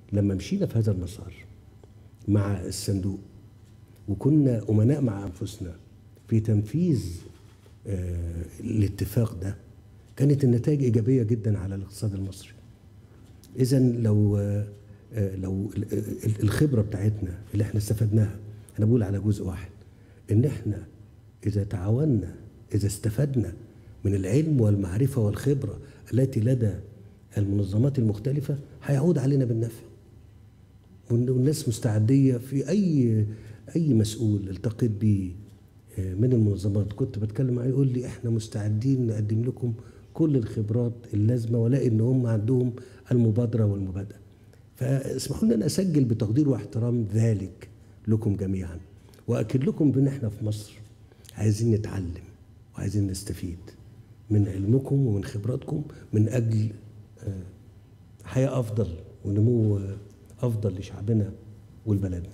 لما مشينا في هذا المسار مع الصندوق وكنا امناء مع انفسنا في تنفيذ آه، الاتفاق ده كانت النتائج ايجابيه جدا على الاقتصاد المصري اذا لو آه، آه، لو ال- ال- الخبره بتاعتنا اللي احنا استفدناها انا بقول على جزء واحد ان احنا اذا تعاوننا اذا استفدنا من العلم والمعرفه والخبره التي لدى المنظمات المختلفه هيعود علينا بالنفع وإن الناس مستعديه في اي اي مسؤول التقيت بيه آه، من المنظمات كنت بتكلم معاه يقول لي احنا مستعدين نقدم لكم كل الخبرات اللازمه ولاقي ان هم عندهم المبادره والمبادئه فاسمحوا لي ان اسجل بتقدير واحترام ذلك لكم جميعا واكد لكم بان احنا في مصر عايزين نتعلم وعايزين نستفيد من علمكم ومن خبراتكم من اجل آه، حياه افضل ونمو آه، افضل لشعبنا ولبلدنا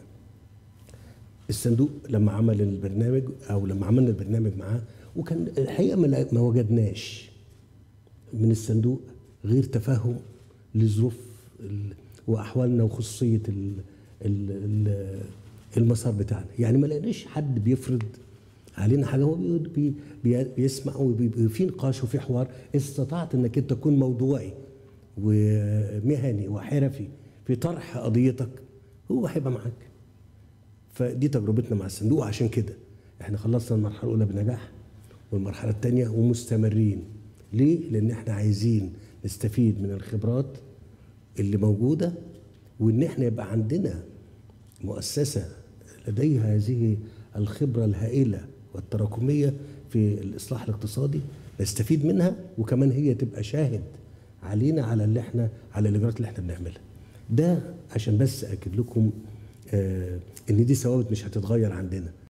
الصندوق لما عمل البرنامج او لما عملنا البرنامج معاه وكان الحقيقه ما لا- ما وجدناش من الصندوق غير تفهم لظروف ال- واحوالنا وخصوصيه ال- ال- ال- المسار بتاعنا يعني ما لقيناش حد بيفرض علينا حاجه هو بي- بي- بي- بيسمع وفي في نقاش وفي حوار استطعت انك انت تكون موضوعي ومهني وحرفي في طرح قضيتك هو هيبقى معاك فدي تجربتنا مع الصندوق عشان كده احنا خلصنا المرحله الاولى بنجاح والمرحله الثانيه ومستمرين ليه لان احنا عايزين نستفيد من الخبرات اللي موجوده وان احنا يبقى عندنا مؤسسه لديها هذه الخبره الهائله والتراكميه في الاصلاح الاقتصادي نستفيد منها وكمان هي تبقى شاهد علينا على اللي احنا على الاجراءات اللي احنا بنعملها ده عشان بس اكد لكم آه ان دي ثوابت مش هتتغير عندنا